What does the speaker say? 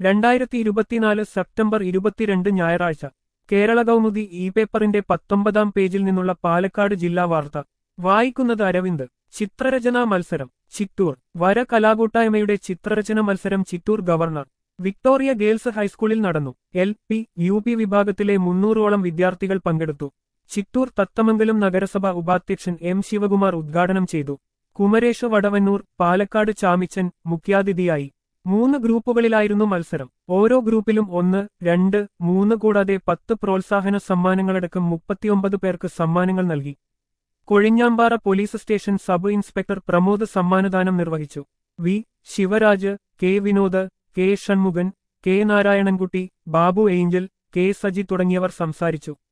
രണ്ടായിരത്തി ഇരുപത്തിനാല് സെപ്റ്റംബർ ഇരുപത്തിരണ്ട് ഞായറാഴ്ച കേരള കൗമുദി ഇ പേപ്പറിന്റെ പത്തൊമ്പതാം പേജിൽ നിന്നുള്ള പാലക്കാട് ജില്ലാ വാർത്ത വായിക്കുന്നത് അരവിന്ദ് ചിത്രരചനാ മത്സരം ചിറ്റൂർ വര കലാകൂട്ടായ്മയുടെ ചിത്രരചന മത്സരം ചിറ്റൂർ ഗവർണർ വിക്ടോറിയ ഗേൾസ് ഹൈസ്കൂളിൽ നടന്നു എൽ പി യു പി വിഭാഗത്തിലെ മുന്നൂറോളം വിദ്യാർത്ഥികൾ പങ്കെടുത്തു ചിറ്റൂർ തത്തമംഗലം നഗരസഭ ഉപാധ്യക്ഷൻ എം ശിവകുമാർ ഉദ്ഘാടനം ചെയ്തു കുമരേഷ് വടവന്നൂർ പാലക്കാട് ചാമിച്ചൻ മുഖ്യാതിഥിയായി മൂന്ന് ഗ്രൂപ്പുകളിലായിരുന്നു മത്സരം ഓരോ ഗ്രൂപ്പിലും ഒന്ന് രണ്ട് മൂന്ന് കൂടാതെ പത്ത് പ്രോത്സാഹന സമ്മാനങ്ങളടക്കം മുപ്പത്തിയൊമ്പത് പേർക്ക് സമ്മാനങ്ങൾ നൽകി Kozhinjampara police station sub inspector Pramod സമ്മാനദാനം നിർവഹിച്ചു V Sivaraj K Vinod K Shanmughan K Narayanankutty Babu Angel K Saji തുടങ്ങിയവർ സംസാരിച്ചു